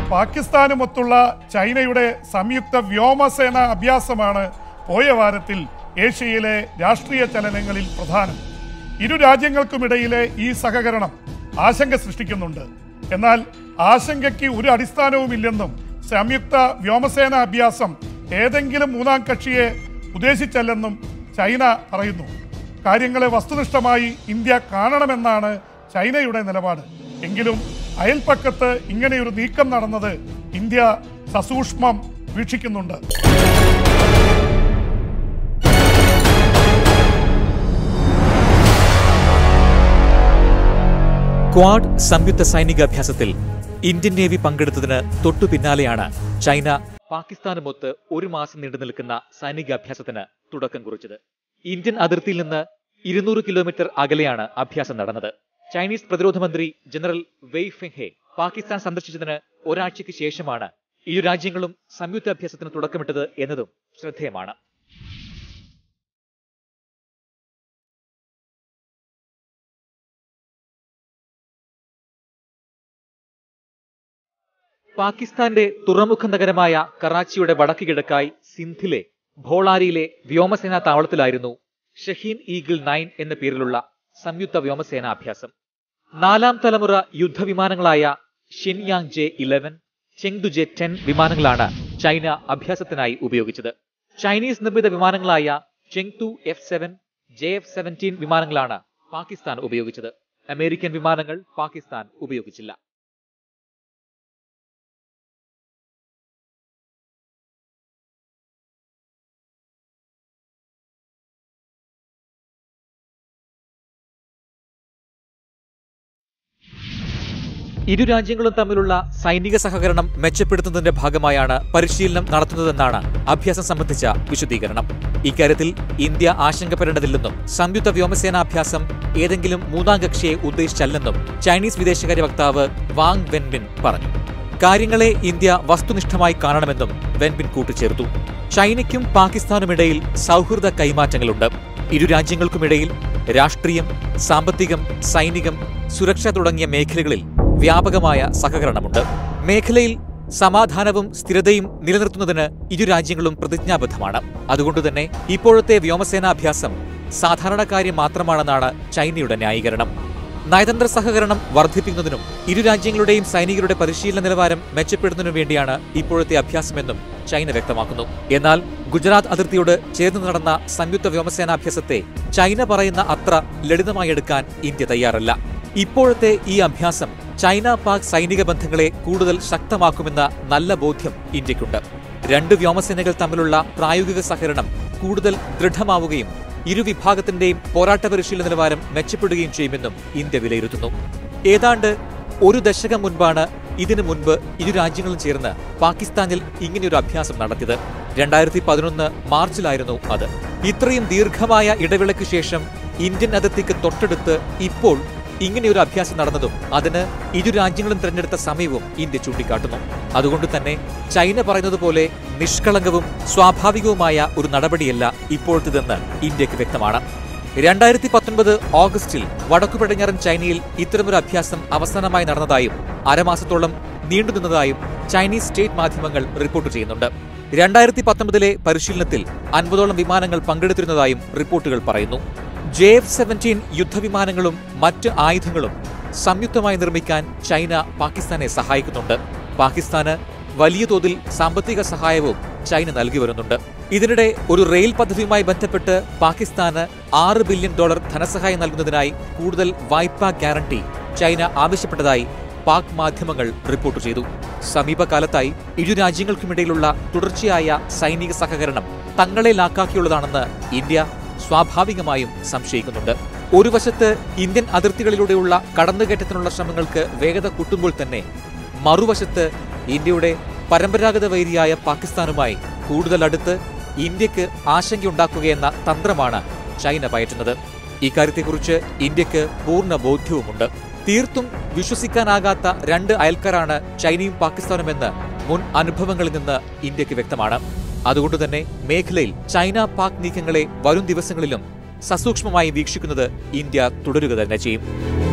പാകിസ്ഥാനുമൊത്തുള്ള ചൈനയുടെ സംയുക്ത വ്യോമസേന അഭ്യാസമാണ് പോയ വാരത്തിൽ ഏഷ്യയിലെ രാഷ്ട്രീയ ചലനങ്ങളിൽ പ്രധാനം ഇരു രാജ്യങ്ങൾക്കുമിടയിലെ ഈ സഹകരണം ആശങ്ക സൃഷ്ടിക്കുന്നുണ്ട് എന്നാൽ ആശങ്കയ്ക്ക് ഒരു അടിസ്ഥാനവുമില്ലെന്നും സംയുക്ത വ്യോമസേന അഭ്യാസം ഏതെങ്കിലും മൂന്നാം കക്ഷിയെ ഉദ്ദേശിച്ചല്ലെന്നും ചൈന പറയുന്നു കാര്യങ്ങളെ വസ്തുനിഷ്ഠമായി ഇന്ത്യ കാണണമെന്നാണ് ചൈനയുടെ നിലപാട് എങ്കിലും അയൽപ്പക്കത്ത് ഇങ്ങനെയൊരു നീക്കം നടന്നത് ഇന്ത്യ സസൂക്ഷ്മം വീക്ഷിക്കുന്നുണ്ട് ക്വാഡ് സംയുക്ത സൈനികാഭ്യാസത്തിൽ ഇന്ത്യൻ നേവി പങ്കെടുത്തതിന് തൊട്ടു പിന്നാലെയാണ് ചൈന പാകിസ്ഥാനുമൊത്ത് ഒരു മാസം നീണ്ടു നിൽക്കുന്ന സൈനികാഭ്യാസത്തിന് തുടക്കം കുറിച്ചത് ഇന്ത്യൻ അതിർത്തിയിൽ നിന്ന് ഇരുന്നൂറ് കിലോമീറ്റർ അകലെയാണ് അഭ്യാസം നടന്നത് ചൈനീസ് പ്രതിരോധ മന്ത്രി ജനറൽ വെയ് ഫെങ്ഹെ പാകിസ്ഥാൻ സന്ദർശിച്ചതിന് ഒരാഴ്ചയ്ക്ക് ശേഷമാണ് ഇരു രാജ്യങ്ങളും സംയുക്ത അഭ്യാസത്തിന് തുടക്കമിട്ടത് എന്നതും ശ്രദ്ധേയമാണ് പാകിസ്ഥാന്റെ തുറമുഖ നഗരമായ കറാച്ചിയുടെ വടക്ക് കിഴക്കായി സിന്ധിലെ ഭോളാരിയിലെ വ്യോമസേനാ താവളത്തിലായിരുന്നു ഷഹീൻ ഈഗിൾ നയൻ എന്ന പേരിലുള്ള സംയുക്ത വ്യോമസേനാ അഭ്യാസം നാലാം തലമുറ യുദ്ധവിമാനങ്ങളായ Shenyang J eleven Chengdu J ten വിമാനങ്ങളാണ് ചൈന അഭ്യാസത്തിനായി ഉപയോഗിച്ചത് ചൈനീസ് നിർമ്മിത വിമാനങ്ങളായ Chengdu F seven J F seventeen വിമാനങ്ങളാണ് പാകിസ്ഥാൻ ഉപയോഗിച്ചത് അമേരിക്കൻ വിമാനങ്ങൾ പാകിസ്ഥാൻ ഉപയോഗിച്ചില്ല ഇരു രാജ്യങ്ങളും തമ്മിലുള്ള സൈനിക സഹകരണം മെച്ചപ്പെടുത്തുന്നതിന്റെ ഭാഗമായാണ് പരിശീലനം നടത്തുന്നതെന്നാണ് അഭ്യാസം സംബന്ധിച്ച വിശദീകരണം ഇക്കാര്യത്തിൽ ഇന്ത്യ ആശങ്കപ്പെടേണ്ടതില്ലെന്നും സംയുക്ത വ്യോമസേനാഭ്യാസം ഏതെങ്കിലും മൂന്നാം കക്ഷിയെ ഉദ്ദേശിച്ചല്ലെന്നും ചൈനീസ് വിദേശകാര്യ വക്താവ് വാങ് വെൻബിൻ പറഞ്ഞു കാര്യങ്ങളെ ഇന്ത്യ വസ്തുനിഷ്ഠമായി കാണണമെന്നും വെൻബിൻ കൂട്ടിച്ചേർത്തു ചൈനയ്ക്കും പാകിസ്ഥാനുമിടയിൽ സൗഹൃദ കൈമാറ്റങ്ങളുണ്ട് ഇരു രാജ്യങ്ങൾക്കുമിടയിൽ രാഷ്ട്രീയം സാമ്പത്തികം സൈനികം സുരക്ഷ തുടങ്ങിയ മേഖലകളിൽ വ്യാപകമായ സഹകരണമുണ്ട് മേഖലയിൽ സമാധാനവും സ്ഥിരതയും നിലനിർത്തുന്നതിന് ഇരു രാജ്യങ്ങളും പ്രതിജ്ഞാബദ്ധമാണ് അതുകൊണ്ടുതന്നെ ഇപ്പോഴത്തെ വ്യോമസേനാഭ്യാസം സാധാരണക്കാര്യം മാത്രമാണെന്നാണ് ചൈനയുടെ ന്യായീകരണം നയതന്ത്ര സഹകരണം വർദ്ധിപ്പിക്കുന്നതിനും ഇരു രാജ്യങ്ങളുടെയും സൈനികരുടെ പരിശീലന നിലവാരം മെച്ചപ്പെടുന്നതിനും വേണ്ടിയാണ് ഇപ്പോഴത്തെ അഭ്യാസമെന്നും ചൈന വ്യക്തമാക്കുന്നു എന്നാൽ ഗുജറാത്ത് അതിർത്തിയോട് ചേർന്ന് നടന്ന സംയുക്ത വ്യോമസേനാഭ്യാസത്തെ ചൈന പറയുന്ന അത്ര ലളിതമായി എടുക്കാൻ ഇന്ത്യ തയ്യാറല്ല ഇപ്പോഴത്തെ ഈ അഭ്യാസം ചൈന പാക് സൈനിക ബന്ധങ്ങളെ കൂടുതൽ ശക്തമാക്കുമെന്ന നല്ല ബോധ്യം ഇന്ത്യക്കുണ്ട് രണ്ട് വ്യോമസേനകൾ തമ്മിലുള്ള പ്രായോഗിക സഹകരണം കൂടുതൽ ദൃഢമാവുകയും ഇരു വിഭാഗത്തിന്റെയും പോരാട്ട പരിശീലന നിലവാരം മെച്ചപ്പെടുകയും ചെയ്യുമെന്നും ഇന്ത്യ വിലയിരുത്തുന്നു ഏതാണ്ട് ഒരു ദശകം മുൻപാണ് ഇതിനു മുൻപ് ഇരു രാജ്യങ്ങളും ചേർന്ന് പാകിസ്ഥാനിൽ ഇങ്ങനെയൊരു അഭ്യാസം നടത്തിയത് രണ്ടായിരത്തി പതിനൊന്ന് മാർച്ചിലായിരുന്നു അത് ഇത്രയും ദീർഘമായ ഇടവേളയ്ക്ക് ശേഷം ഇന്ത്യൻ അതിർത്തിക്ക് തൊട്ടടുത്ത് ഇപ്പോൾ ഇങ്ങനെയൊരു അഭ്യാസം നടന്നതും അതിന് ഇരു രാജ്യങ്ങളും തിരഞ്ഞെടുത്ത സമയവും ഇന്ത്യ ചൂണ്ടിക്കാട്ടുന്നു അതുകൊണ്ട് തന്നെ ചൈന പറയുന്നത് പോലെ നിഷ്കളങ്കവും സ്വാഭാവികവുമായ ഒരു നടപടിയല്ല ഇപ്പോഴത്തേതെന്ന് ഇന്ത്യക്ക് വ്യക്തമാണ് രണ്ടായിരത്തി പത്തൊൻപത് ഓഗസ്റ്റിൽ വടക്കു പടിഞ്ഞാറൻ ചൈനയിൽ ഇത്തരമൊരു അഭ്യാസം അവസാനമായി നടന്നതായും അരമാസത്തോളം നീണ്ടുനിന്നതായും ചൈനീസ് സ്റ്റേറ്റ് മാധ്യമങ്ങൾ റിപ്പോർട്ട് ചെയ്യുന്നുണ്ട് രണ്ടായിരത്തി പത്തൊമ്പതിലെ പരിശീലനത്തിൽ അൻപതോളം വിമാനങ്ങൾ പങ്കെടുത്തിരുന്നതായും റിപ്പോർട്ടുകൾ പറയുന്നു ജെ എഫ് സെവൻറ്റീൻ യുദ്ധവിമാനങ്ങളും മറ്റ് ആയുധങ്ങളും സംയുക്തമായി നിർമ്മിക്കാൻ ചൈന പാകിസ്ഥാനെ സഹായിക്കുന്നുണ്ട് പാകിസ്ഥാന് വലിയ തോതിൽ സാമ്പത്തിക സഹായവും ചൈന നൽകി വരുന്നുണ്ട് ഇതിനിടെ ഒരു റെയിൽ പദ്ധതിയുമായി ബന്ധപ്പെട്ട് പാകിസ്ഥാന് ആറ് ബില്യൺ ഡോളർ ധനസഹായം നൽകുന്നതിനായി കൂടുതൽ വായ്പാ ഗ്യാരണ്ടി ചൈന ആവശ്യപ്പെട്ടതായി പാക് മാധ്യമങ്ങൾ റിപ്പോർട്ട് ചെയ്തു സമീപകാലത്തായി ഇരു രാജ്യങ്ങൾക്കുമിടയിലുള്ള തുടർച്ചയായ സൈനിക സഹകരണം തങ്ങളെ ലാക്കാക്കിയുള്ളതാണെന്ന് ഇന്ത്യ സ്വാഭാവികമായും സംശയിക്കുന്നുണ്ട് ഒരു വശത്ത് ഇന്ത്യൻ അതിർത്തികളിലൂടെയുള്ള കടന്നുകയറ്റത്തിനുള്ള ശ്രമങ്ങൾക്ക് വേഗത കൂട്ടുമ്പോൾ തന്നെ മറുവശത്ത് ഇന്ത്യയുടെ പരമ്പരാഗത വൈരിയായ പാകിസ്ഥാനുമായി കൂടുതൽ അടുത്ത് ഇന്ത്യക്ക് ആശങ്കയുണ്ടാക്കുകയെന്ന തന്ത്രമാണ് ചൈന പയറ്റുന്നത് ഇക്കാര്യത്തെക്കുറിച്ച് ഇന്ത്യക്ക് പൂർണ്ണ ബോധ്യവുമുണ്ട് തീർത്തും വിശ്വസിക്കാനാകാത്ത രണ്ട് അയൽക്കാരാണ് ചൈനയും പാകിസ്ഥാനുമെന്ന് മുൻ അനുഭവങ്ങളിൽ നിന്ന് ഇന്ത്യക്ക് വ്യക്തമാണ് അതുകൊണ്ട് തന്നെ മേഖലയിൽ ചൈന പാക് നീക്കങ്ങളെ വരും ദിവസങ്ങളിലും സസൂക്ഷ്മമായി വീക്ഷിക്കുന്നത് ഇന്ത്യ തുടരുക തന്നെ ചെയ്യും